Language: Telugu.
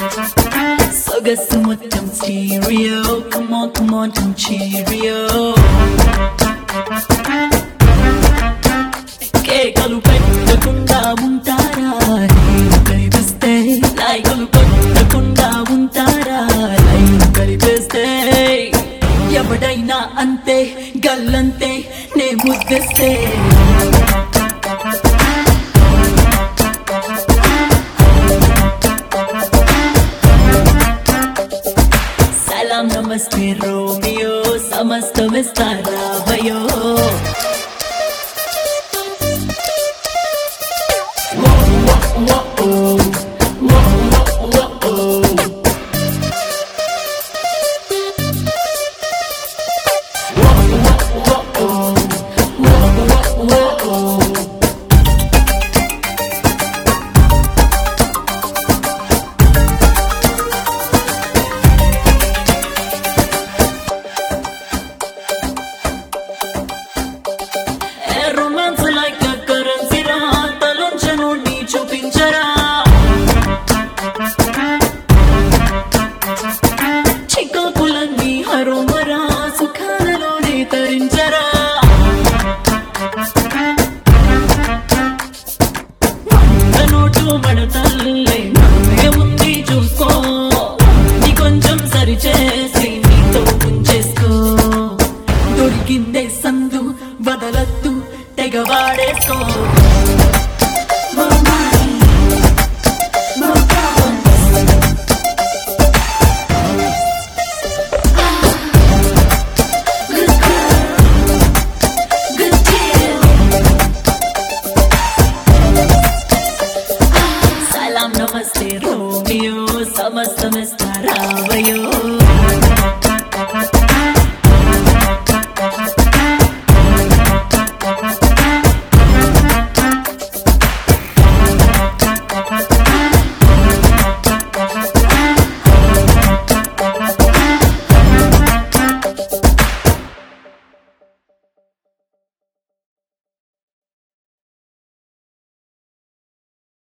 సొగసు మొత్తం స్టీరియో కమోన్ కమోన్ cheerio కేకలు పెట్టకుండా ఉంటారా నేను కనిపిస్తే లైకులు కొట్టకుండా ఉంటారా లైన్ కనిపిస్తే ఎవడైనా అంతే గల్లంతే నే ముద్దిస్తే సలాం నమస్తే రోమియో సమస్తమిస్తారా భయో రొమాన్స్ లైక్ కరెన్సీ రా తలంచను నీ చూపించరా చికాకులన్నీ హరోమరా సుఖాలలోనే తరించరా వంద నోటు మడతల్లే నన్నే ఉంది చూసుకో నీ కొంచెం సరిచేసి నీతో ఉంచేసుకో దొరికిందే సందు వదలద్దు తెగ వాడేసుకో సలాం నమస్తే రోమియో సమస్తమిస్తారావయో